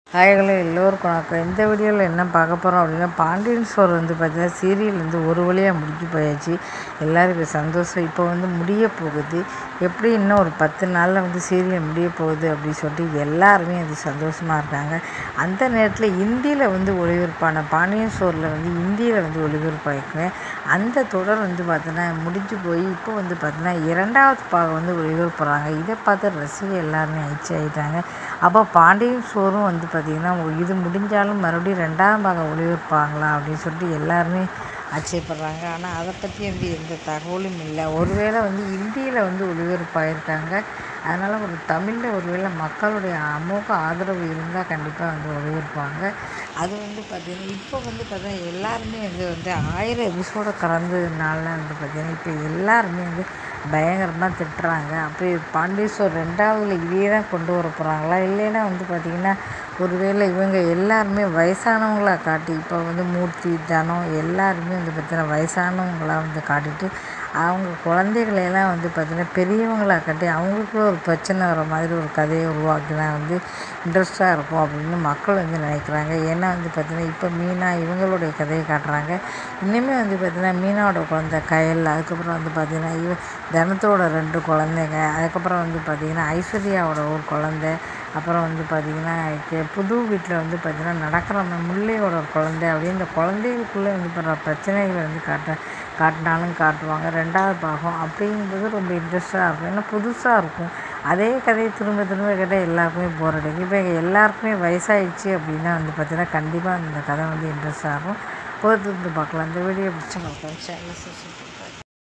ஹாய்களே எல்லோருக்கும் வணக்கம் இந்த வீடியோவில் என்ன பார்க்க போகிறோம் அப்படின்னா பாண்டியன் ஸ்டோர் வந்து பார்த்தீங்கன்னா சீரியல் வந்து ஒரு வழியாக முடிஞ்சு போயாச்சு எல்லாருக்கும் சந்தோஷம் இப்போ வந்து முடிய போகுது எப்படி இன்னும் ஒரு பத்து நாளில் வந்து சீரியல் முடிய போகுது அப்படின்னு சொல்லிட்டு எல்லாருமே அது சந்தோஷமாக இருக்காங்க அந்த நேரத்தில் இந்தியில் வந்து ஒளிபரப்பான பாண்டியன் ஸ்டோரில் வந்து இந்தியில் வந்து ஒளிபரப்பாயிருக்குவேன் அந்த தொடர் வந்து பார்த்தீங்கன்னா முடிஞ்சு போய் இப்போ வந்து பார்த்தீங்கன்னா இரண்டாவது பாகம் வந்து ஒளிபரப்புறாங்க இதை பார்த்து ரசிகர் எல்லாருமே ஆயிடுச்சு ஆகிட்டாங்க அப்போ பாண்டியன் ஸ்டோரும் வந்து பார்த்திங்கன்னா இது முடிஞ்சாலும் மறுபடியும் ரெண்டாம் பாகம் ஒளிபரப்பாங்களா அப்படின்னு சொல்லிட்டு எல்லாருமே ஆச்சரியப்படுறாங்க ஆனால் அதை பற்றி வந்து எந்த தகவலும் இல்லை ஒருவேளை வந்து இந்தியில் வந்து ஒளிபரப்பாயிருக்காங்க அதனால் ஒரு தமிழில் ஒருவேளை மக்களுடைய அமோக ஆதரவு இருந்தால் கண்டிப்பாக வந்து ஒளிபரப்பாங்க அது வந்து பார்த்திங்கன்னா இப்போ வந்து பார்த்தீங்கன்னா எல்லாருமே வந்து வந்து ஆயிரம் எபிசோடை கடந்ததுனால வந்து பார்த்திங்கன்னா இப்போ எல்லாருமே வந்து பயங்கரமாக திட்டுறாங்க அப்படி பாண்டீஸ்வர் ரெண்டாவதுல இதே தான் கொண்டு வர போகிறாங்களா இல்லைன்னா வந்து பார்த்திங்கன்னா ஒருவேளை இவங்க எல்லாருமே வயசானவங்களா காட்டி இப்போ வந்து மூர்த்தி தனம் எல்லாருமே வந்து பார்த்திங்கன்னா வயசானவங்களாக வந்து காட்டிட்டு அவங்க குழந்தைகளையெல்லாம் வந்து பார்த்திங்கன்னா பெரியவங்களாக காட்டி அவங்களுக்குள்ள ஒரு பிரச்சனை வர மாதிரி ஒரு கதையை உருவாக்கினா வந்து இன்ட்ரெஸ்ட்டாக இருக்கும் அப்படின்னு மக்கள் வந்து நினைக்கிறாங்க ஏன்னா வந்து பார்த்திங்கன்னா இப்போ மீனா இவங்களுடைய கதையை காட்டுறாங்க இன்னுமே வந்து பார்த்திங்கன்னா மீனாவோட குழந்த கயல் அதுக்கப்புறம் வந்து பார்த்திங்கன்னா இவ தனத்தோட ரெண்டு குழந்தைங்க அதுக்கப்புறம் வந்து பார்த்திங்கன்னா ஐஸ்வர்யாவோட ஒரு குழந்த அப்புறம் வந்து பார்த்திங்கன்னா புது வீட்டில் வந்து பார்த்திங்கன்னா நடக்கிற முல்லையோட ஒரு குழந்தை அப்படின்னு இந்த குழந்தைகளுக்குள்ளே வந்து படுற பிரச்சனைகளை வந்து காட்ட காட்டினாலும் காட்டுவாங்க ரெண்டாவது பாகம் அப்படிங்கிறது ரொம்ப இன்ட்ரெஸ்ட்டாக இருக்கும் ஏன்னா புதுசாக இருக்கும் அதே கதையை திரும்ப திரும்ப கேட்டால் எல்லாருக்குமே போர் அடிக்கும் இப்போ எல்லாருக்குமே வயசாகிடுச்சு அப்படின்னா வந்து பார்த்திங்கன்னா கண்டிப்பாக அந்த கதை வந்து இன்ட்ரெஸ்ட்டாக இருக்கும் பொறுத்து வந்து பார்க்கலாம் இந்த வீடியோ பிடிச்ச மக்கள் சேனல் சப்ஸ்கிரைப்